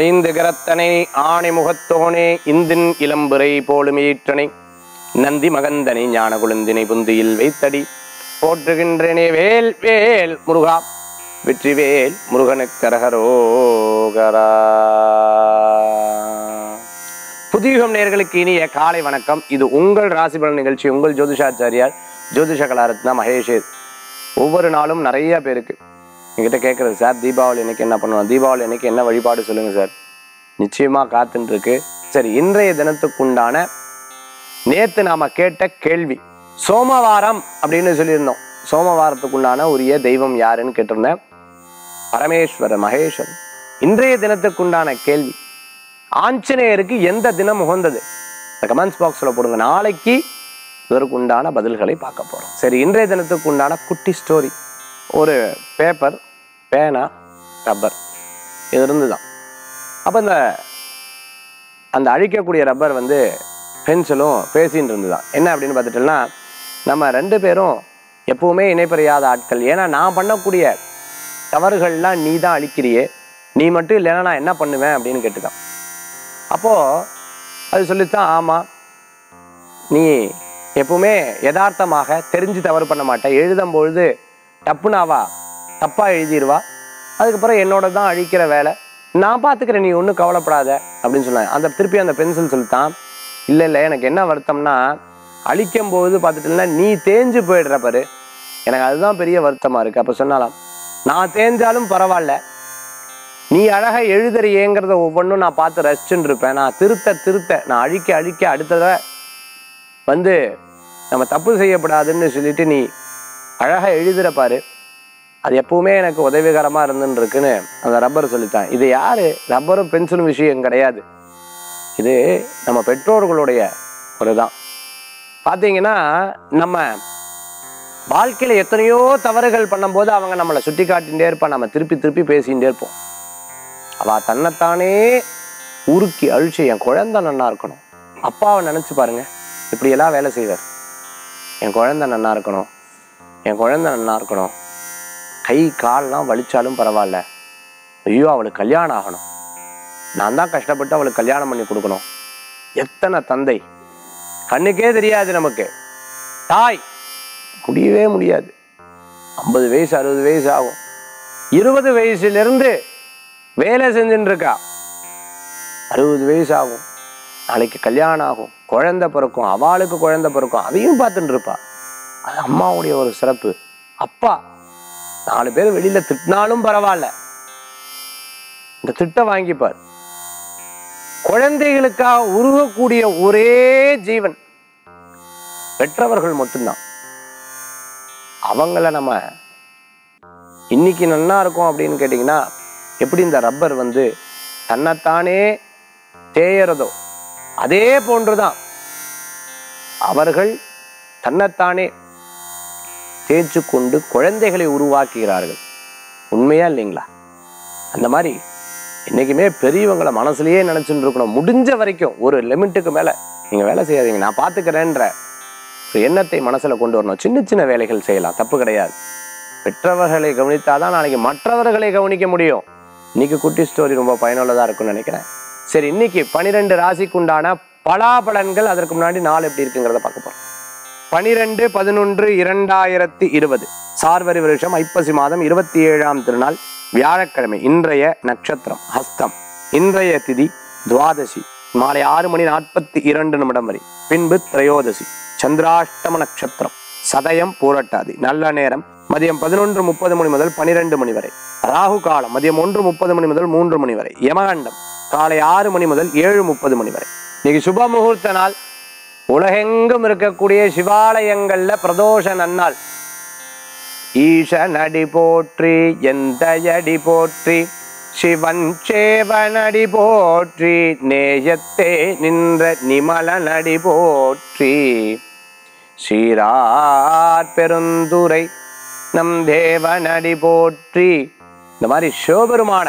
ஐந்து கரத்தனை ஆணை முகத்தோனே இந்தின் இளம்புரை போலும் ஈற்றனை நந்தி மகந்தனை ஞான குழுந்தினை புந்தியில் வைத்தடி போற்றுகின்றனே வேல் வேல் முருகா வெற்றிவேல் முருகனுக்கரகரோகரா புதியுகம் நேயர்களுக்கு இனிய காலை வணக்கம் இது உங்கள் ராசிபலன் நிகழ்ச்சி உங்கள் ஜோதிஷாச்சாரியார் ஜோதிஷ கலாரத்னா மகேஷேத் ஒவ்வொரு நாளும் நிறைய பேருக்கு என்கிட்ட கேட்குறது சார் தீபாவளி அன்னைக்கு என்ன பண்ணுவோம் தீபாவளி அன்னைக்கு என்ன வழிபாடு சொல்லுங்க சார் நிச்சயமா காத்துட்டு இருக்கு சரி இன்றைய தினத்துக்குண்டான நேத்து நாம கேட்ட கேள்வி சோமவாரம் அப்படின்னு சொல்லியிருந்தோம் சோமவாரத்துக்குண்டான உரிய தெய்வம் யாருன்னு கேட்டிருந்தேன் பரமேஸ்வரர் மகேஸ்வரன் இன்றைய தினத்துக்குண்டான கேள்வி ஆஞ்சநேயருக்கு எந்த தினம் உகந்தது கமெண்ட்ஸ் பாக்ஸில் போடுங்க நாளைக்கு இதற்கு உண்டான பதில்களை பார்க்க போகிறோம் சரி இன்றைய தினத்துக்கு உண்டான குட்டி ஸ்டோரி ஒரு பேப்பர் பேனா ரப்பர் இது இருந்து தான் அப்போ இந்த அந்த அழிக்கக்கூடிய ரப்பர் வந்து பென்சிலும் பேசின்னு இருந்துதான் என்ன அப்படின்னு பார்த்துட்டோம்னா நம்ம ரெண்டு பேரும் எப்பவுமே இணைப்பறியாத ஆட்கள் ஏன்னா நான் பண்ணக்கூடிய தவறுகள்லாம் நீ தான் அழிக்கிறியே நீ மட்டும் இல்லைன்னா நான் என்ன பண்ணுவேன் அப்படின்னு கேட்டுதான் அப்போது அது சொல்லித்தான் ஆமாம் நீ எப்பவுமே யதார்த்தமாக தெரிஞ்சு தவறு பண்ண மாட்டேன் எழுதும் பொழுது தப்புனாவா தப்பாக எழுதிடுவா அதுக்கப்புறம் என்னோட தான் அழிக்கிற வேலை நான் பார்த்துக்கிறேன் நீ ஒன்றும் கவலைப்படாத அப்படின்னு சொன்னாங்க அந்த திருப்பி அந்த பென்சில் சொல்லித்தான் இல்லை இல்லை எனக்கு என்ன வருத்தம்னா அழிக்கும் போது பார்த்துட்டுனா நீ தேஞ்சு போயிடுற பாரு எனக்கு அதுதான் பெரிய வருத்தமாக இருக்குது அப்போ சொன்னாலாம் நான் தேஞ்சாலும் பரவாயில்ல நீ அழகா எழுதுறியேங்கிறத ஒவ்வொன்றும் நான் பார்த்து ரசிச்சுன்னு இருப்பேன் நான் திருத்த திருத்த நான் அழிக்க அழிக்க அடுத்தத வந்து நம்ம தப்பு செய்யப்படாதுன்னு சொல்லிட்டு நீ அழகா எழுதுற பாரு அது எப்பவுமே எனக்கு உதவிகரமா இருந்துன்னு இருக்குன்னு அந்த ரப்பர் சொல்லித்தான் இது யாரு ரப்பரும் பென்சிலும் விஷயம் கிடையாது இது நம்ம பெற்றோர்களுடைய ஒரு தான் பார்த்தீங்கன்னா நம்ம வாழ்க்கையில எத்தனையோ தவறுகள் பண்ணும்போது அவங்க நம்மளை சுட்டி காட்டிகிட்டே இருப்பா நம்ம திருப்பி திருப்பி பேசிகிட்டே இருப்போம் அவ தன்னைத்தானே உருக்கி அழிச்சு என் குழந்தை நன்னா இருக்கணும் அப்பாவை நினைச்சு பாருங்க இப்படியெல்லாம் வேலை செய்வார் என் குழந்தை நன்னா இருக்கணும் என் குழந்தை நன்னா இருக்கணும் கை கால்லாம் வலிச்சாலும் பரவாயில்ல ஐயோ அவளுக்கு கல்யாணம் ஆகணும் நான் தான் கஷ்டப்பட்டு அவளுக்கு கல்யாணம் பண்ணி கொடுக்கணும் எத்தனை தந்தை கண்ணுக்கே தெரியாது நமக்கு தாய் முடியவே முடியாது ஐம்பது வயசு அறுபது வயசு ஆகும் இருபது வயசுலேருந்து வேலை செஞ்சுட்டு இருக்கா அறுபது வயசு ஆகும் நாளைக்கு கல்யாணம் ஆகும் குழந்தை பிறக்கும் அவளுக்கு குழந்தை பிறக்கும் அதையும் பார்த்துட்டு இருப்பா அது அம்மாவுடைய ஒரு சிறப்பு அப்பா நாலு பேர் வெளியில திட்டினாலும் பரவாயில்ல இந்த திட்ட வாங்கிப்பார் குழந்தைகளுக்காக உருகக்கூடிய ஒரே ஜீவன் பெற்றவர்கள் மட்டும்தான் அவங்கள நம்ம இன்னைக்கு நல்லா இருக்கும் அப்படின்னு கேட்டிங்கன்னா எப்படி இந்த ரப்பர் வந்து தன்னைத்தானே தேயறதோ அதே போன்றுதான் அவர்கள் தன்னைத்தானே தேய்ச்சு கொண்டு குழந்தைகளை உருவாக்குகிறார்கள் உண்மையா இல்லைங்களா அந்த மாதிரி என்றைக்குமே பெரியவங்களை மனசுலயே நினச்சிட்டு இருக்கணும் முடிஞ்ச வரைக்கும் ஒரு லிமிட்டுக்கு மேலே நீங்கள் வேலை செய்யாதீங்க நான் பார்த்துக்கிறேன்ற ஒரு எண்ணத்தை மனசில் கொண்டு வரணும் சின்ன சின்ன வேலைகள் செய்யலாம் தப்பு கிடையாது பெற்றவர்களை கவனித்தாதான் நாளைக்கு மற்றவர்களை கவனிக்க முடியும் இன்னைக்கு குட்டி ஸ்டோரி ரொம்ப பயனுள்ளதாக இருக்கும்னு நினைக்கிறேன் சரி இன்னைக்கு பனிரெண்டு ராசிக்குண்டான பலாபலன்கள் அதற்கு முன்னாடி நாள் எப்படி இருக்குங்கிறத பார்க்க போறோம் பனிரெண்டு பதினொன்று இரண்டாயிரத்தி இருபது சார்வரி வருஷம் ஐப்பசி மாதம் இருபத்தி ஏழாம் திருநாள் வியாழக்கிழமை இன்றைய நட்சத்திரம் ஹஸ்தம் இன்றைய திதி துவாதசி மாலை ஆறு மணி நாற்பத்தி இரண்டு நிமிடம் வரை பின்பு திரையோதசி சந்திராஷ்டம நட்சத்திரம் சதயம் பூரட்டாதி நல்ல நேரம் மதியம் பதினொன்று முப்பது மணி முதல் பனிரெண்டு மணி வரை ராகு காலம் மதியம் ஒன்று முப்பது மணி முதல் மூன்று மணி வரை யமகண்டம் காலை ஆறு மணி முதல் ஏழு முப்பது மணி வரை இன்னைக்கு சுப முகூர்த்த நாள் உலகெங்கும் இருக்கக்கூடிய சிவாலயங்கள்ல பிரதோஷ நன்னாள் ஈசனடி போற்றி எந்த அடி போற்றி சிவன் சேவனடி போற்றி நேயத்தே நின்ற நிமலனடி போற்றி சீரார் பெருந்துரை நம் தேவனடி போற்றி இந்த மாதிரி சிவபெருமான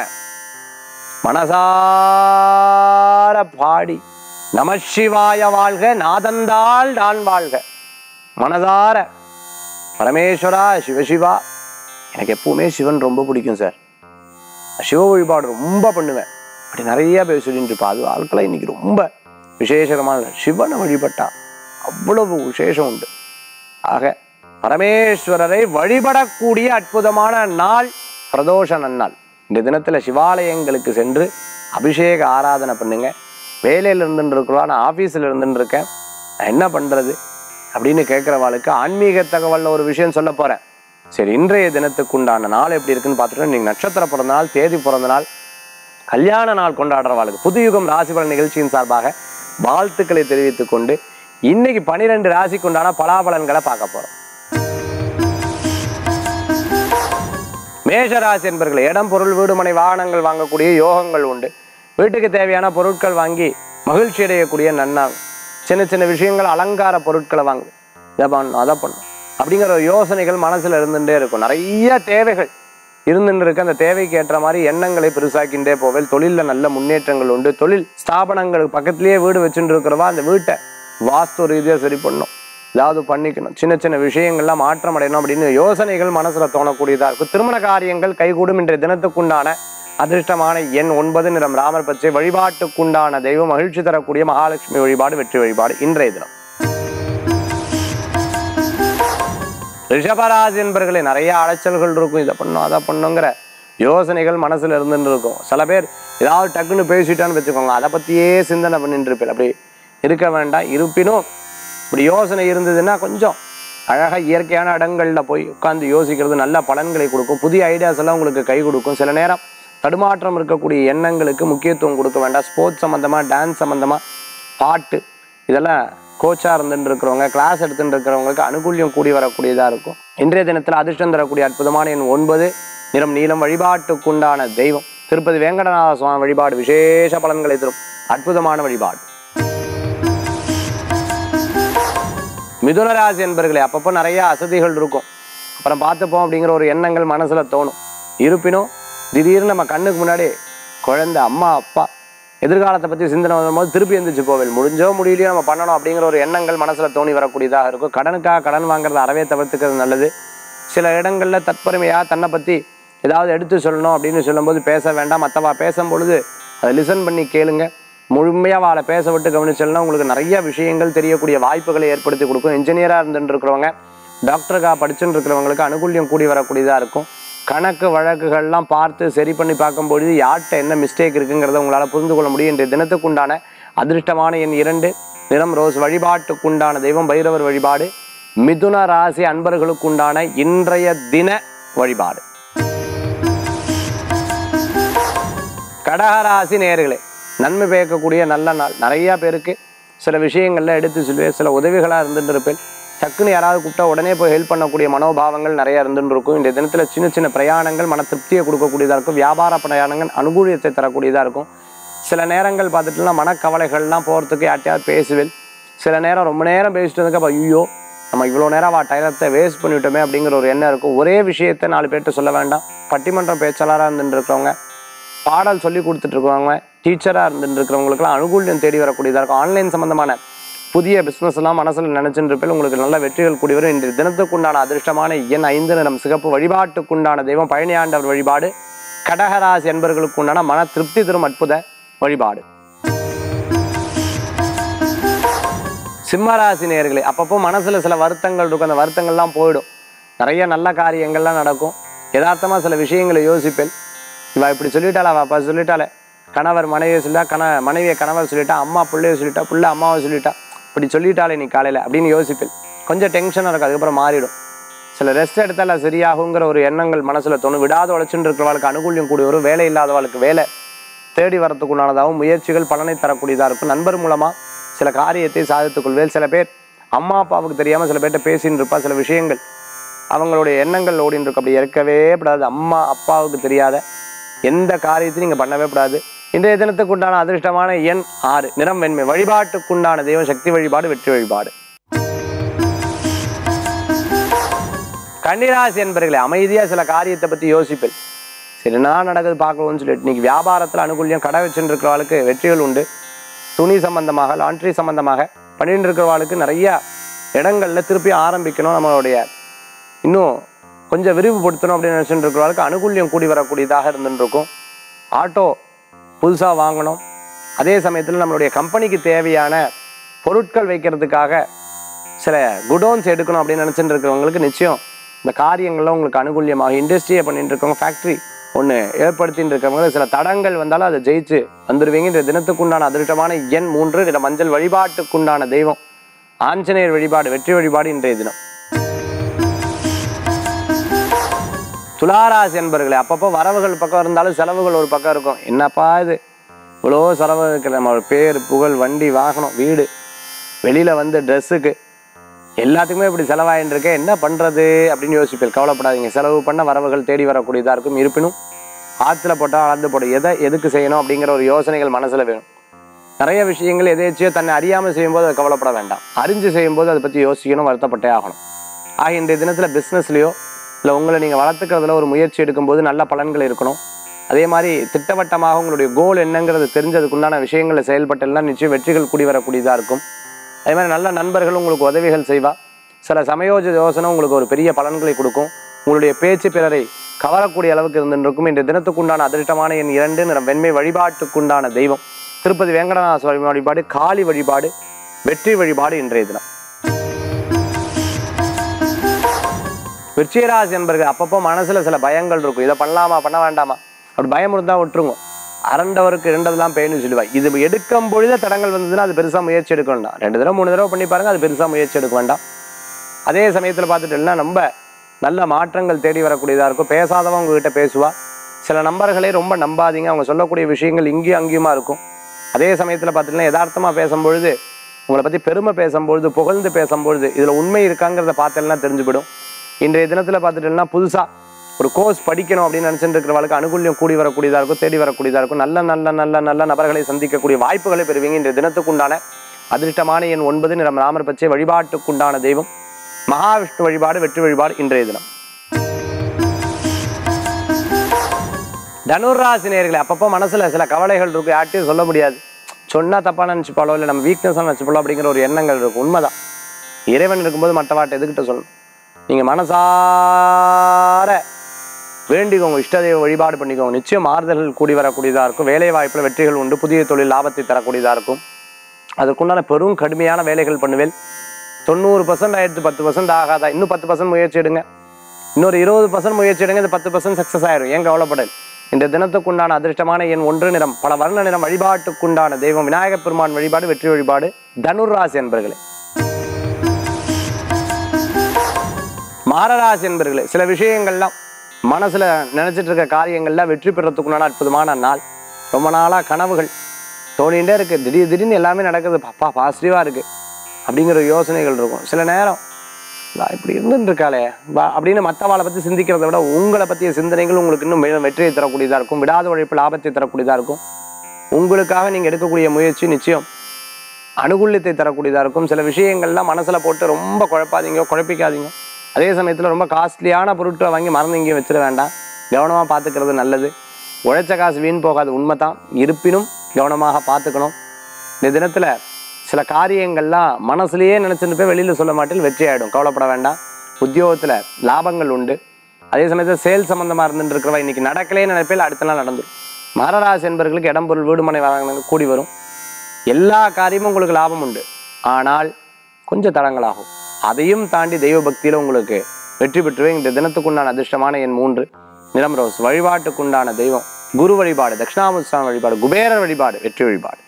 மனசார பாடி நமசிவாய வாழ்க நாதந்தாள் நான் வாழ்க மனதார பரமேஸ்வரா சிவசிவா எனக்கு எப்பவுமே சிவன் ரொம்ப பிடிக்கும் சார் சிவ வழிபாடு ரொம்ப பண்ணுவேன் அப்படி நிறைய பேர் சொல்லிட்டு இருப்பா அது ஆட்களை இன்னைக்கு ரொம்ப விசேஷமான நாள். சிவனை வழிபட்டா அவ்வளவு விசேஷம் உண்டு ஆக பரமேஸ்வரரை வழிபடக்கூடிய அற்புதமான நாள் பிரதோஷ நன்னாள் இந்த தினத்துல சிவாலயங்களுக்கு சென்று அபிஷேக ஆராதனை பண்ணுங்க வேலையில இருந்துட்டு இருக்கிறோம் நான் ஆஃபீஸில் இருந்துட்டு இருக்கேன் நான் என்ன பண்றது அப்படின்னு கேட்குறவாளுக்கு ஆன்மீக தகவல்ல ஒரு விஷயம் சொல்ல போறேன் சரி இன்றைய தினத்துக்கு உண்டான நாள் எப்படி இருக்குன்னு பார்த்துட்டு நீங்க நட்சத்திர பிறந்த நாள் தேதி பிறந்த நாள் கல்யாண நாள் கொண்டாடுறவாளுக்கு புதுயுகம் ராசிபலன் நிகழ்ச்சியின் சார்பாக வாழ்த்துக்களை தெரிவித்துக் கொண்டு இன்னைக்கு பனிரெண்டு ராசிக்கு உண்டான பலாபலன்களை பார்க்க போறோம் மேஷராசி என்பர்கள் இடம் பொருள் வீடு மனை வாகனங்கள் வாங்கக்கூடிய யோகங்கள் உண்டு வீட்டுக்கு தேவையான பொருட்கள் வாங்கி மகிழ்ச்சி அடையக்கூடிய நன்னாள் சின்ன சின்ன விஷயங்கள் அலங்கார பொருட்களை வாங்கு இதை பண்ணும் அதை பண்ணும் அப்படிங்கிற ஒரு யோசனைகள் மனசுல இருந்துட்டே இருக்கும் நிறைய தேவைகள் இருந்துட்டு இருக்கு அந்த தேவைக்கு ஏற்ற மாதிரி எண்ணங்களை பெருசாக்கின்றே போவேல் தொழில்ல நல்ல முன்னேற்றங்கள் உண்டு தொழில் ஸ்தாபனங்களுக்கு பக்கத்திலேயே வீடு வச்சுட்டு இருக்கிறவா அந்த வீட்டை வாஸ்து ரீதியா சரி பண்ணும் ஏதாவது பண்ணிக்கணும் சின்ன சின்ன விஷயங்கள்லாம் மாற்றம் அடையணும் அப்படின்னு யோசனைகள் மனசுல தோணக்கூடியதா இருக்கும் திருமண காரியங்கள் கைகூடும் இன்றைய தினத்துக்குண்டான அதிர்ஷ்டமான எண் ஒன்பது நிறம் ராமர் பச்சை வழிபாட்டுக்குண்டான தெய்வம் மகிழ்ச்சி தரக்கூடிய மகாலட்சுமி வழிபாடு வெற்றி வழிபாடு இன்றைய தினம் ரிஷபராசி என்பர்களே நிறைய அலைச்சல்கள் இருக்கும் இதை பண்ணும் அதை பண்ணுங்கிற யோசனைகள் மனசுல இருந்துட்டு இருக்கும் சில பேர் ஏதாவது டக்குன்னு பேசிட்டான்னு வச்சுக்கோங்க அதை பத்தியே சிந்தனை பண்ணிட்டு இருப்பேன் அப்படி இருக்க வேண்டாம் இருப்பினும் இப்படி யோசனை இருந்ததுன்னா கொஞ்சம் அழகாக இயற்கையான இடங்கள்ல போய் உட்கார்ந்து யோசிக்கிறது நல்ல பலன்களை கொடுக்கும் புதிய ஐடியாஸ் எல்லாம் உங்களுக்கு கை கொடுக்கும் சில நேரம் தடுமாற்றம் இருக்கக்கூடிய எண்ணங்களுக்கு முக்கியத்துவம் கொடுக்க வேண்டாம் ஸ்போர்ட்ஸ் சம்மந்தமா டான்ஸ் சம்மந்தமா பாட்டு இதெல்லாம் கோச்சா இருந்துட்டு இருக்கிறவங்க கிளாஸ் எடுத்துட்டு இருக்கிறவங்களுக்கு அனுகூல்யம் கூடி வரக்கூடியதா இருக்கும் இன்றைய தினத்துல அதிர்ஷ்டம் தரக்கூடிய அற்புதமான எண் ஒன்பது நிறம் நீளம் வழிபாட்டுக்குண்டான தெய்வம் திருப்பதி வேங்கடநாத சுவாமி வழிபாடு விசேஷ பலன்களை தரும் அற்புதமான வழிபாடு மிதுன ராசி என்பர்களே அப்பப்போ நிறைய அசதிகள் இருக்கும் அப்புறம் பார்த்துப்போம் அப்படிங்கிற ஒரு எண்ணங்கள் மனசுல தோணும் இருப்பினும் திடீர்னு நம்ம கண்ணுக்கு முன்னாடி குழந்தை அம்மா அப்பா எதிர்காலத்தை பத்தி சிந்தனை வரும்போது திருப்பி எந்திரிச்சு போவேன் முடிஞ்சோ முடியலையோ நம்ம பண்ணணும் அப்படிங்கிற ஒரு எண்ணங்கள் மனசுல தோணி வரக்கூடியதாக இருக்கும் கடனுக்காக கடன் வாங்குறத அறவே தவிர்த்துக்கிறது நல்லது சில இடங்கள்ல தற்பெருமையா தன்னை பத்தி ஏதாவது எடுத்து சொல்லணும் அப்படின்னு சொல்லும்போது பேச வேண்டாம் மற்றவா பேசும் பொழுது அதை லிசன் பண்ணி கேளுங்க முழுமையாக அவளை பேச விட்டு கவனிச்சல்னா உங்களுக்கு நிறைய விஷயங்கள் தெரியக்கூடிய வாய்ப்புகளை ஏற்படுத்தி கொடுக்கும் இன்ஜினியராக இருந்துட்டு இருக்கிறவங்க டாக்டருக்காக படிச்சுட்டு இருக்கிறவங்களுக்கு அனுகூல்யம் கூடி வரக்கூடியதாக இருக்கும் கணக்கு வழக்குகள்லாம் பார்த்து சரி பண்ணி பார்க்கும்பொழுது யார்கிட்ட என்ன மிஸ்டேக் இருக்குங்கிறத உங்களால் புரிந்து கொள்ள முடியும் இன்றைய தினத்துக்குண்டான அதிர்ஷ்டமான எண் இரண்டு நிறம் ரோஸ் வழிபாட்டுக்குண்டான தெய்வம் பைரவர் வழிபாடு மிதுன ராசி அன்பர்களுக்குண்டான இன்றைய தின வழிபாடு கடகராசி நேயர்களே நன்மை பயக்கக்கூடிய நல்ல நாள் நிறைய பேருக்கு சில விஷயங்கள்ல எடுத்து சொல்லுவேன் சில உதவிகளாக இருந்துட்டு இருப்பேன் டக்குன்னு யாராவது கூப்பிட்டா உடனே போய் ஹெல்ப் பண்ணக்கூடிய மனோபாவங்கள் நிறைய இருந்துட்டு இருக்கும் இந்த தினத்துல சின்ன சின்ன பிரயாணங்கள் மன திருப்தியை கொடுக்கக்கூடியதா இருக்கும் வியாபார பிரயாணங்கள் அனுகூலியத்தை தரக்கூடியதா இருக்கும் சில நேரங்கள் பார்த்துட்டுனா மனக்கவலைகள்லாம் போகிறதுக்கு யார்ட்டையாவது பேசுவேன் சில நேரம் ரொம்ப நேரம் பேசிட்டு இருந்ததுக்கு ஐயோ நம்ம இவ்வளோ நேரம் அவள் டயத்தை வேஸ்ட் பண்ணிவிட்டோமே அப்படிங்கிற ஒரு எண்ணம் இருக்கும் ஒரே விஷயத்தை நாலு பேர்கிட்ட சொல்ல வேண்டாம் பட்டிமன்ற பேச்சாளராக இருந்துட்டு இருக்கிறவங்க பாடல் சொல்லி கொடுத்துட்டு இருக்கிறவங்க டீச்சராக இருந்துட்டு இருக்கிறவங்களுக்குலாம் அனுகூல்யம் தேடி வரக்கூடியதாக இருக்கும் ஆன்லைன் சம்பந்தமான புதிய பிஸ்னஸ் எல்லாம் மனசில் நினைச்சுட்டு இருப்பேன் உங்களுக்கு நல்ல வெற்றிகள் கூடி வரும் இன்றைய தினத்துக்குண்டான அதிர்ஷ்டமான எண் ஐந்து நிறம் சிகப்பு வழிபாட்டுக்குண்டான தெய்வம் பழனி ஆண்டவர் வழிபாடு கடகராசி என்பவர்களுக்கு உண்டான மன திருப்தி தரும் அற்புத வழிபாடு சிம்மராசி நேர்களே அப்பப்போ மனசுல சில வருத்தங்கள் இருக்கும் அந்த வருத்தங்கள்லாம் போயிடும் நிறைய நல்ல காரியங்கள்லாம் நடக்கும் யதார்த்தமா சில விஷயங்களை யோசிப்பேன் இவ இப்படி சொல்லிட்டாளா அவ அப்பா சொல்லிட்டாளே கணவர் மனைவியை சொல்லிட்டா கண மனைவியை கணவர் சொல்லிட்டா அம்மா பிள்ளைய சொல்லிட்டா பிள்ளை அம்மாவை சொல்லிட்டா இப்படி சொல்லிட்டாளே நீ காலையில அப்படின்னு யோசிப்பேன் கொஞ்சம் டென்ஷனாக இருக்கும் அதுக்கப்புறம் மாறிடும் சில ரெஸ்ட் எடுத்தால் அது சரியாகுங்கிற ஒரு எண்ணங்கள் மனசுல தோணும் விடாத உழைச்சுட்டு இருக்கிறவளுக்கு அனுகூல்யம் கூடி வரும் வேலை இல்லாதவளுக்கு வேலை தேடி வரத்துக்குண்டானதாகவும் முயற்சிகள் பலனை தரக்கூடியதாக இருக்கும் நண்பர் மூலமா சில காரியத்தை சாதித்துக் கொள்வேன் சில பேர் அம்மா அப்பாவுக்கு தெரியாம சில பேர்கிட்ட பேசின்னு இருப்பா சில விஷயங்கள் அவங்களுடைய எண்ணங்கள் ஓடின்னு இருக்கும் அப்படி இருக்கவே கூடாது அம்மா அப்பாவுக்கு தெரியாத எந்த காரியத்தையும் நீங்க பண்ணவே கூடாது இன்றைய தினத்துக்கு உண்டான அதிர்ஷ்டமான எண் ஆறு நிறம் வெண்மை வழிபாட்டுக்குண்டான தெய்வ சக்தி வழிபாடு வெற்றி வழிபாடு கன்னிராசி என்பர்களே அமைதியா சில காரியத்தை பத்தி யோசிப்பேன் சரி என்ன நடக்குது பார்க்கணும்னு சொல்லிட்டு இன்னைக்கு வியாபாரத்துல அனுகூல்யம் கடை வச்சுட்டு இருக்கிறவாளுக்கு வெற்றிகள் உண்டு துணி சம்பந்தமாக லாண்ட்ரி சம்பந்தமாக பண்ணிட்டு இருக்கிறவாளுக்கு நிறைய இடங்கள்ல திருப்பி ஆரம்பிக்கணும் நம்மளுடைய இன்னும் கொஞ்சம் விரிவுபடுத்தணும் அப்படின்னு நினைச்சுட்டு இருக்கிறவளுக்கு அனுகூல்யம் கூடி வரக்கூடியதாக இருந்துட்டு இருக்கும் ஆட்டோ புதுசாக வாங்கணும் அதே சமயத்தில் நம்மளுடைய கம்பெனிக்கு தேவையான பொருட்கள் வைக்கிறதுக்காக சில குடோன்ஸ் எடுக்கணும் அப்படின்னு நினச்சிட்டு இருக்கிறவங்களுக்கு நிச்சயம் இந்த காரியங்கள்லாம் உங்களுக்கு அனுகூல்யமாக இண்டஸ்ட்ரியை பண்ணிட்டு இருக்கவங்க ஃபேக்ட்ரி ஒன்று ஏற்படுத்திட்டு இருக்கவங்க சில தடங்கள் வந்தாலும் அதை ஜெயிச்சு வந்துடுவீங்க இந்த தினத்துக்குண்டான அதிர்ஷ்டமான எண் மூன்று இந்த மஞ்சள் வழிபாட்டுக்குண்டான தெய்வம் ஆஞ்சநேயர் வழிபாடு வெற்றி வழிபாடு இன்றைய தினம் துளாராசி என்பர்களே அப்பப்போ வரவுகள் பக்கம் இருந்தாலும் செலவுகள் ஒரு பக்கம் இருக்கும் என்னப்பா இது இவ்வளோ செலவு இருக்கிற நம்ம பேர் புகழ் வண்டி வாகனம் வீடு வெளியில் வந்து ட்ரெஸ்ஸுக்கு எல்லாத்துக்குமே இப்படி செலவாயின்னு இருக்கே என்ன பண்ணுறது அப்படின்னு யோசிப்பீர்கள் கவலைப்படாதீங்க செலவு பண்ண வரவுகள் தேடி வரக்கூடியதாக இருக்கும் இருப்பினும் ஆற்றுல போட்டால் அளந்து போட எதை எதுக்கு செய்யணும் அப்படிங்கிற ஒரு யோசனைகள் மனசில் வேணும் நிறைய விஷயங்கள் எதேச்சியோ தன்னை அறியாமல் செய்யும்போது அது கவலைப்பட வேண்டாம் அறிஞ்சு செய்யும்போது அதை பற்றி யோசிக்கணும் வருத்தப்பட்டே ஆகணும் ஆக இன்றைய தினத்தில் பிஸ்னஸ்லையோ இல்லை உங்களை நீங்கள் வளர்த்துக்கிறதுல ஒரு முயற்சி எடுக்கும்போது நல்ல பலன்கள் இருக்கணும் அதே மாதிரி திட்டவட்டமாக உங்களுடைய கோல் என்னங்கிறது தெரிஞ்சதுக்குண்டான விஷயங்களை செயல்பட்டெல்லாம் நிச்சயம் வெற்றிகள் கூடி வரக்கூடியதாக இருக்கும் அதே மாதிரி நல்ல நண்பர்கள் உங்களுக்கு உதவிகள் செய்வா சில சமயோஜ யோசனை உங்களுக்கு ஒரு பெரிய பலன்களை கொடுக்கும் உங்களுடைய பேச்சு பிறரை கவரக்கூடிய அளவுக்கு இருந்துருக்கும் இந்த தினத்துக்குண்டான அதிர்ஷ்டமான என் இரண்டு நிறம் வெண்மை வழிபாட்டுக்குண்டான தெய்வம் திருப்பதி வேங்கடநாத சுவாமி வழிபாடு காளி வழிபாடு வெற்றி வழிபாடு இன்றைய தினம் விருச்சிகராசி என்பர்கள் அப்பப்போ மனசுல சில பயங்கள் இருக்கும் இதை பண்ணலாமா பண்ண வேண்டாமா அப்படி பயம் இருந்தா விட்டுருங்க அரண்டவருக்கு இரண்டதெல்லாம் பேய்னு சொல்லுவாய் இது எடுக்கும் பொழுதே தடங்கள் வந்ததுன்னா அது பெருசா முயற்சி எடுக்க வேண்டாம் ரெண்டு தடவை மூணு தடவை பண்ணி பாருங்க அது பெருசா முயற்சி எடுக்க வேண்டாம் அதே சமயத்தில் பார்த்துட்டோம்னா ரொம்ப நல்ல மாற்றங்கள் தேடி வரக்கூடியதாக இருக்கும் பேசாதவங்க உங்ககிட்ட பேசுவா சில நம்பர்களே ரொம்ப நம்பாதீங்க அவங்க சொல்லக்கூடிய விஷயங்கள் இங்கேயும் அங்கேயுமா இருக்கும் அதே சமயத்தில் பார்த்துட்டீங்கன்னா யதார்த்தமாக பேசும்பொழுது உங்களை பற்றி பெருமை பேசும்பொழுது புகழ்ந்து பேசும்பொழுது இதில் உண்மை இருக்காங்கிறத பார்த்தெல்லாம் தெரிஞ்சுவிடும் இன்றைய தினத்தில் பார்த்துட்டீங்கன்னா புதுசாக ஒரு கோர்ஸ் படிக்கணும் அப்படின்னு நினச்சிட்டு இருக்கிறவங்களுக்கு அனுகூல்யம் கூடி வரக்கூடியதாக இருக்கும் தேடி வரக்கூடியதாக இருக்கும் நல்ல நல்ல நல்ல நல்ல நபர்களை சந்திக்கக்கூடிய வாய்ப்புகளை பெறுவீங்க இன்றைய தினத்துக்குண்டான அதிர்ஷ்டமான எண் ஒன்பது நிறம் ராமர் பச்சை வழிபாட்டுக்குண்டான தெய்வம் மகாவிஷ்ணு வழிபாடு வெற்றி வழிபாடு இன்றைய தினம் தனுராசி நேயர்களே அப்பப்போ மனசுல சில கவலைகள் இருக்கும் யார்ட்டையும் சொல்ல முடியாது சொன்னா தப்பா நினைச்சுப்பாளோ இல்லை நம்ம வீக்னஸ் நினைச்சுப்பாளோ அப்படிங்கிற ஒரு எண்ணங்கள் இருக்கும் உண்மைதான் இறைவன் இருக்கும்போது மற்றவாட்டை எதுக்கிட்ட சொல்லணும் நீங்க மனசார வேண்டிக்கோங்க இஷ்ட தெய்வ வழிபாடு பண்ணிக்கோங்க நிச்சயம் ஆறுதல்கள் கூடி வரக்கூடியதாக இருக்கும் வேலை வாய்ப்புல வெற்றிகள் உண்டு புதிய தொழில் லாபத்தை தரக்கூடியதாக இருக்கும் அதற்குண்டான பெரும் கடுமையான வேலைகள் பண்ணுவேன் தொண்ணூறு பர்சன்ட் ஆயிடுத்து பத்து பர்சன்ட் ஆகாதா இன்னும் பத்து பர்சன்ட் முயற்சி எடுங்க இன்னொரு இருபது பர்சன்ட் முயற்சி எடுங்க இந்த பத்து பர்சன்ட் சக்ஸஸ் ஆயிடும் ஏன் கவலைப்படல் இந்த தினத்துக்குண்டான அதிர்ஷ்டமான எண் ஒன்று நிறம் பல வர்ண நிறம் வழிபாட்டுக்குண்டான தெய்வம் விநாயகப் பெருமான் வழிபாடு வெற்றி வழிபாடு தனுராசி என்பர்களே மாரராசி என்பர்களே சில விஷயங்கள்லாம் மனசுல நினைச்சிட்டு இருக்க காரியங்கள்லாம் வெற்றி பெறத்துக்குண்டான அற்புதமான நாள் ரொம்ப நாளா கனவுகள் தோணிகிட்டே இருக்கு திடீர் திடீர்னு எல்லாமே நடக்குது பாப்பா பாசிட்டிவா இருக்கு அப்படிங்கிற யோசனைகள் இருக்கும் சில நேரம் "வா, இப்படி இருந்துட்டு இருக்காளே வா அப்படின்னு மற்றவாளை பற்றி சிந்திக்கிறத விட உங்களை பற்றிய சிந்தனைகள் உங்களுக்கு இன்னும் மேலும் வெற்றியை தரக்கூடியதாக இருக்கும் விடாத உழைப்பு லாபத்தை தரக்கூடியதாக இருக்கும் உங்களுக்காக நீங்கள் எடுக்கக்கூடிய முயற்சி நிச்சயம் அனுகூல்யத்தை தரக்கூடியதாக இருக்கும் சில விஷயங்கள்லாம் மனசில் போட்டு ரொம்ப குழப்பாதீங்க குழப்பிக்காதீங்க அதே சமயத்தில் ரொம்ப காஸ்ட்லியான பொருட்களை வாங்கி மறந்து இங்கேயும் வச்சிட வேண்டாம் கவனமாக பார்த்துக்கிறது நல்லது உழைச்ச காசு வீண் போகாது உண்மை தான் இருப்பினும் கவனமாக பார்த்துக்கணும் இந்த தினத்தில் சில காரியங்கள்லாம் மனசுலயே நினச்சிட்டு போய் வெளியில் சொல்ல மாட்டேன் வெற்றி ஆகிடும் கவலைப்பட வேண்டாம் உத்தியோகத்தில் லாபங்கள் உண்டு அதே சமயத்தில் சேல் சம்மந்தமாக இருந்துட்டு இருக்கிறவா இன்னைக்கு நடக்கலே நினைப்பில் அடுத்த நாள் நடந்துடும் மகராசி என்பவர்களுக்கு இடம் பொருள் வீடு மனை வாங்கினது கூடி வரும் எல்லா காரியமும் உங்களுக்கு லாபம் உண்டு ஆனால் கொஞ்சம் தடங்களாகும் அதையும் தாண்டி தெய்வ பக்தியில் உங்களுக்கு வெற்றி பெற்றுவேன் இந்த தினத்துக்குண்டான அதிர்ஷ்டமான என் மூன்று நிலம் ரோஸ் வழிபாட்டுக்குண்டான தெய்வம் குரு வழிபாடு தட்சிணாமுஸ்தான வழிபாடு குபேரர் வழிபாடு வெற்றி வழிபாடு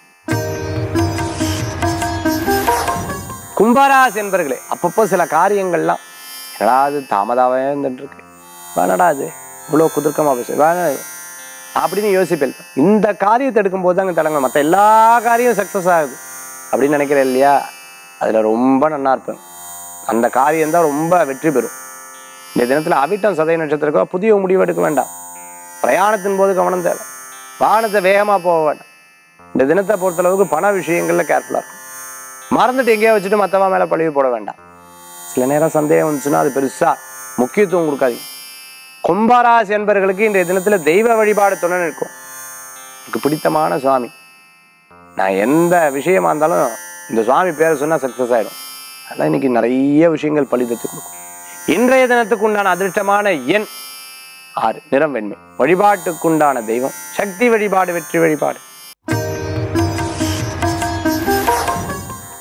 கும்பராசி என்பர்களே அப்பப்போ சில காரியங்கள்லாம் என்னடா அது தாமதாவே இருந்துட்டு இருக்கு வேணடா அது இவ்வளோ குதிர்க்கமா பேசு வேணா அப்படின்னு யோசிப்பேன் இந்த காரியத்தை எடுக்கும்போது தாங்க தடங்கள் மற்ற எல்லா காரியம் சக்ஸஸ் ஆகுது அப்படின்னு நினைக்கிறேன் இல்லையா அதில் ரொம்ப நன்னா இருப்பேன் அந்த காரியம் தான் ரொம்ப வெற்றி பெறும் இந்த தினத்தில் அவிட்டம் சதய நட்சத்திரக்கோ புதிய முடிவு எடுக்க வேண்டாம் பிரயாணத்தின் போது கவனம் தேவை வாகனத்தை வேகமாக போக வேண்டாம் இந்த தினத்தை பொறுத்தளவுக்கு பண விஷயங்களில் கேர்ஃபுல்லாக இருக்கும் மறந்துட்டு எங்கேயோ வச்சுட்டு மற்றவா மேலே பழிவு போட வேண்டாம் சில நேரம் சந்தேகம் வந்துச்சுன்னா அது பெருசாக முக்கியத்துவம் கொடுக்காதீங்க கும்பராசி என்பவர்களுக்கு இன்றைய தினத்தில் தெய்வ வழிபாடு துணை நிற்கும் எனக்கு பிடித்தமான சுவாமி நான் எந்த விஷயமா இருந்தாலும் இந்த சுவாமி பேரை சொன்னால் சக்ஸஸ் ஆகிடும் அதெல்லாம் இன்னைக்கு நிறைய விஷயங்கள் பழிதத்து கொடுக்கும் இன்றைய தினத்துக்கு உண்டான அதிர்ஷ்டமான எண் ஆறு நிறம் வெண்மை வழிபாட்டுக்குண்டான தெய்வம் சக்தி வழிபாடு வெற்றி வழிபாடு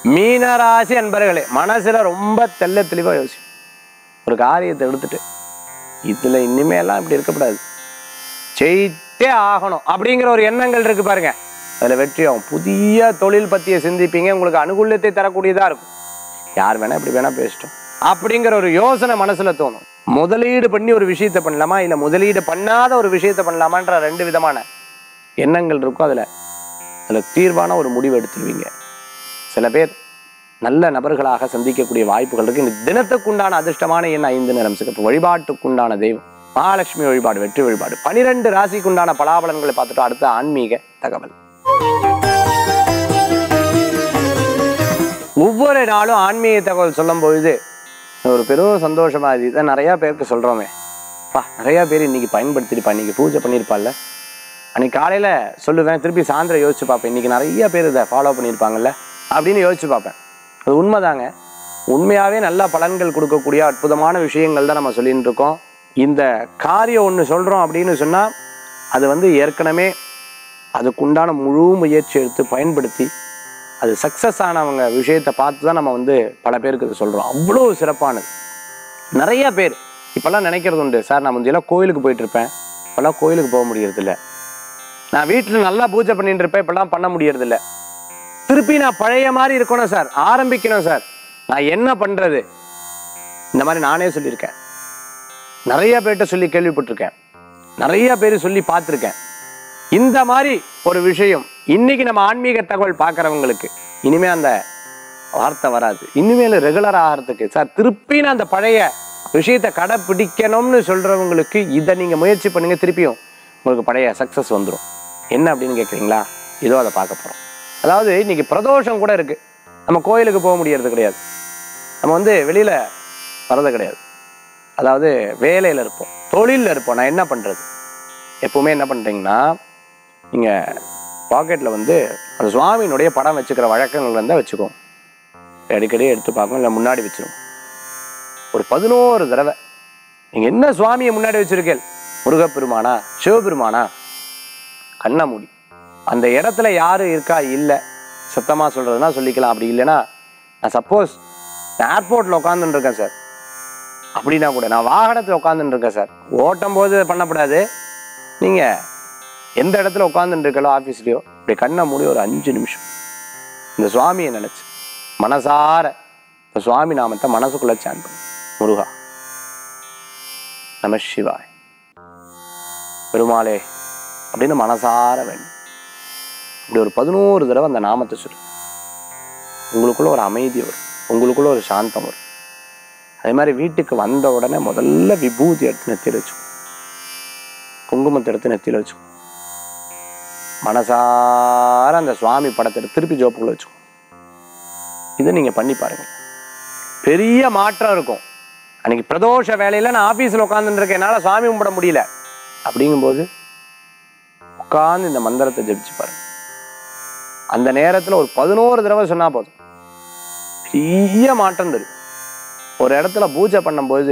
மீனராசி அன்பர்களே மனசுல ரொம்ப தெள்ள தெளிவா யோசி ஒரு காரியத்தை எடுத்துட்டு இதுல இனிமேலாம் இப்படி இருக்கக்கூடாது ஜெயித்தே ஆகணும் அப்படிங்கிற ஒரு எண்ணங்கள் இருக்கு பாருங்க அதுல வெற்றியாகும் புதிய தொழில் பத்திய சிந்திப்பீங்க உங்களுக்கு அனுகூல்யத்தை தரக்கூடியதா இருக்கும் யார் வேணா இப்படி வேணா பேசிட்டோம் அப்படிங்கிற ஒரு யோசனை மனசுல தோணும் முதலீடு பண்ணி ஒரு விஷயத்தை பண்ணலாமா இல்ல முதலீடு பண்ணாத ஒரு விஷயத்தை பண்ணலாமான்ற ரெண்டு விதமான எண்ணங்கள் இருக்கும் அதுல அதுல தீர்வான ஒரு முடிவு எடுத்துருவீங்க சில பேர் நல்ல நபர்களாக சந்திக்கக்கூடிய வாய்ப்புகள் இருக்கு இந்த தினத்துக்குண்டான அதிர்ஷ்டமான எண் ஐந்து நிறம் சிறப்பு வழிபாட்டுக்குண்டான தெய்வம் மகாலட்சுமி வழிபாடு வெற்றி வழிபாடு பனிரெண்டு ராசிக்குண்டான பலாபலன்களை பார்த்துட்டு அடுத்த ஆன்மீக தகவல் ஒவ்வொரு நாளும் ஆன்மீக தகவல் சொல்லும் பொழுது ஒரு பெரும் சந்தோஷமா இது இதை நிறைய பேருக்கு சொல்றோமே பா நிறைய பேர் இன்னைக்கு பயன்படுத்திருப்பா இன்னைக்கு பூஜை பண்ணியிருப்பாள்ல அன்னைக்கு காலையில சொல்லுவேன் திருப்பி சாயந்தரம் யோசிச்சு பார்ப்பேன் இன்னைக்கு நிறைய பேர் இதை ஃபாலோ பண்ணியிருப்பாங்கல்ல அப்படின்னு யோசிச்சு பார்ப்பேன் அது உண்மைதாங்க உண்மையாவே நல்ல பலன்கள் கொடுக்கக்கூடிய அற்புதமான விஷயங்கள் தான் நம்ம சொல்லிட்டு இருக்கோம் இந்த காரியம் ஒன்று சொல்றோம் அப்படின்னு சொன்னா அது வந்து ஏற்கனவே அதுக்குண்டான முழு முயற்சி எடுத்து பயன்படுத்தி அது சக்ஸஸ் ஆனவங்க விஷயத்தை பார்த்து தான் நம்ம வந்து பல பேருக்கு இது சொல்கிறோம் அவ்வளோ சிறப்பானது நிறைய பேர் இப்போல்லாம் நினைக்கிறது உண்டு சார் நான் முந்தையெல்லாம் கோயிலுக்கு போயிட்டு இருப்பேன் இப்போல்லாம் கோயிலுக்கு போக முடியறதில்ல நான் வீட்டில் நல்லா பூஜை பண்ணிட்டு இருப்பேன் இப்போல்லாம் பண்ண முடியறதில்ல திருப்பி நான் பழைய மாதிரி இருக்கணும் சார் ஆரம்பிக்கணும் சார் நான் என்ன பண்ணுறது இந்த மாதிரி நானே சொல்லியிருக்கேன் நிறைய பேர்கிட்ட சொல்லி கேள்விப்பட்டிருக்கேன் நிறைய பேர் சொல்லி பார்த்துருக்கேன் இந்த மாதிரி ஒரு விஷயம் இன்னைக்கு நம்ம ஆன்மீக தகவல் பார்க்குறவங்களுக்கு இனிமே அந்த வார்த்தை வராது இனிமேல் ரெகுலர் ஆகிறதுக்கு சார் திருப்பி நான் அந்த பழைய விஷயத்தை கடைப்பிடிக்கணும்னு சொல்றவங்களுக்கு இதை நீங்க முயற்சி பண்ணுங்க திருப்பியும் உங்களுக்கு பழைய சக்சஸ் வந்துடும் என்ன அப்படின்னு கேட்குறீங்களா இதோ அதை பார்க்க போறோம் அதாவது இன்னைக்கு பிரதோஷம் கூட இருக்கு நம்ம கோயிலுக்கு போக முடியறது கிடையாது நம்ம வந்து வெளியில வர்றது கிடையாது அதாவது வேலையில இருப்போம் தொழிலில் இருப்போம் நான் என்ன பண்றது எப்பவுமே என்ன பண்றீங்கன்னா நீங்க பாக்கெட்ல வந்து அந்த சுவாமியினுடைய படம் வச்சுக்கிற வழக்கங்கள் இருந்தால் வச்சுக்கோங்க அடிக்கடி எடுத்து பார்க்கணும் இல்லை முன்னாடி வச்சிரும் ஒரு பதினோரு தடவை நீங்க என்ன சுவாமியை முன்னாடி வச்சிருக்கேன் முருகப்பெருமானா சிவபெருமானா கண்ணை மூடி அந்த இடத்துல யாரு இருக்கா இல்லை சத்தமா சொல்றதுன்னா சொல்லிக்கலாம் அப்படி இல்லைன்னா நான் சப்போஸ் நான் ஏர்போர்ட்ல உட்காந்துட்டு இருக்கேன் சார் அப்படின்னா கூட நான் வாகனத்தில் உட்காந்துட்டு இருக்கேன் சார் ஓட்டும் போது பண்ணக்கூடாது நீங்க எந்த இடத்துல உட்காந்துட்டு இருக்கலோ ஆஃபீஸ்லயோ இப்படி கண்ணை மூடி ஒரு அஞ்சு நிமிஷம் இந்த சுவாமியை நினைச்சு மனசார இந்த சுவாமி நாமத்தை மனசுக்குள்ள சான் பண்ணு முருகா நம சிவாய் பெருமாளே அப்படின்னு மனசார வேண்டும் இப்படி ஒரு பதினோரு தடவை அந்த நாமத்தை சொல்லு உங்களுக்குள்ள ஒரு அமைதி வரும் உங்களுக்குள்ள ஒரு சாந்தம் வரும் அதே மாதிரி வீட்டுக்கு வந்த உடனே முதல்ல விபூதி எடுத்து நெத்தியில் வச்சுக்கோ குங்குமத்தை எடுத்து நெத்தியில் வச்சுக்கோ மனசார அந்த சுவாமி படத்தை எடுத்து திருப்பி ஜோப்புக்குள்ள வச்சுக்கோ இதை நீங்க பண்ணி பாருங்க பெரிய மாற்றம் இருக்கும் அன்னைக்கு பிரதோஷ வேலையில நான் ஆபீஸ்ல உட்காந்துட்டு இருக்கேன் என்னால சுவாமி கும்பிட முடியல அப்படிங்கும்போது உட்கார்ந்து இந்த மந்திரத்தை ஜெபிச்சு பாருங்க அந்த நேரத்துல ஒரு பதினோரு தடவை சொன்னா போதும் பெரிய மாற்றம் தெரியும் ஒரு இடத்துல பூஜை பண்ணும்போது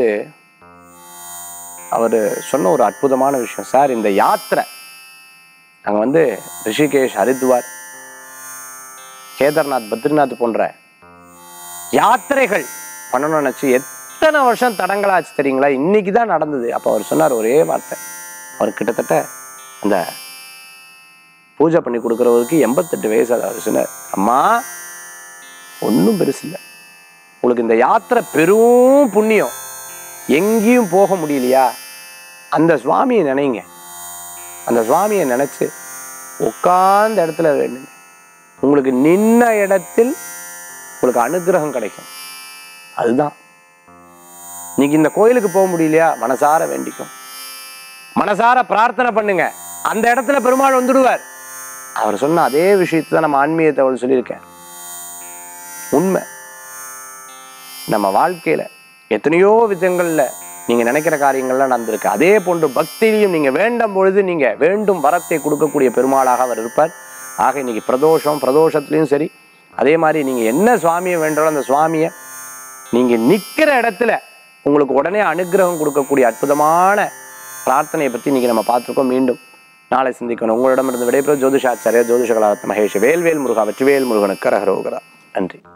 அவர் சொன்ன ஒரு அற்புதமான விஷயம் சார் இந்த யாத்திரை நாங்கள் வந்து ரிஷிகேஷ் ஹரித்வார் கேதார்நாத் பத்ரிநாத் போன்ற யாத்திரைகள் பண்ணணும்னு நினச்சி எத்தனை வருஷம் தடங்களாச்சு தெரியுங்களா இன்னைக்கு தான் நடந்தது அப்போ அவர் சொன்னார் ஒரே வார்த்தை அவர் கிட்டத்தட்ட அந்த பூஜை பண்ணி கொடுக்குறவருக்கு எண்பத்தெட்டு வயசு அது அவர் சொன்னார் அம்மா ஒன்றும் பெருசு இல்லை உங்களுக்கு இந்த யாத்திரை பெரும் புண்ணியம் எங்கேயும் போக முடியலையா அந்த சுவாமியை நினைங்க அந்த சுவாமியை நினைச்சு உட்கார்ந்த இடத்துல வேணுங்க உங்களுக்கு நின்ன இடத்தில் உங்களுக்கு அனுகிரகம் கிடைக்கும் அதுதான் இன்னைக்கு இந்த கோயிலுக்கு போக முடியலையா மனசார வேண்டிக்கும் மனசார பிரார்த்தனை பண்ணுங்க அந்த இடத்துல பெருமாள் வந்துடுவார் அவர் சொன்ன அதே விஷயத்தை தான் நம்ம ஆன்மீக தகவல் சொல்லியிருக்கேன் உண்மை நம்ம வாழ்க்கையில எத்தனையோ விதங்கள்ல நீங்க நினைக்கிற காரியங்கள்லாம் நடந்திருக்கு அதே போன்று பக்தியிலையும் நீங்க வேண்டும் பொழுது நீங்க வேண்டும் வரத்தை கொடுக்கக்கூடிய பெருமாளாக அவர் இருப்பார் ஆக இன்னைக்கு பிரதோஷம் பிரதோஷத்துலயும் சரி அதே மாதிரி நீங்க என்ன சுவாமியை வேண்டாலும் அந்த சுவாமியை நீங்க நிக்கிற இடத்துல உங்களுக்கு உடனே அனுகிரகம் கொடுக்கக்கூடிய அற்புதமான பிரார்த்தனையை பத்தி இன்னைக்கு நம்ம பார்த்திருக்கோம் மீண்டும் நாளை சிந்திக்கணும் உங்களிடமிருந்து விடைபெறும் ஜோதிஷாச்சாரியா ஜோதிஷ கலாரத் மகேஷ் வேல்வேல் முருகா வெற்றிவேல் முருகனுக்கு ரகரோகரா நன்றி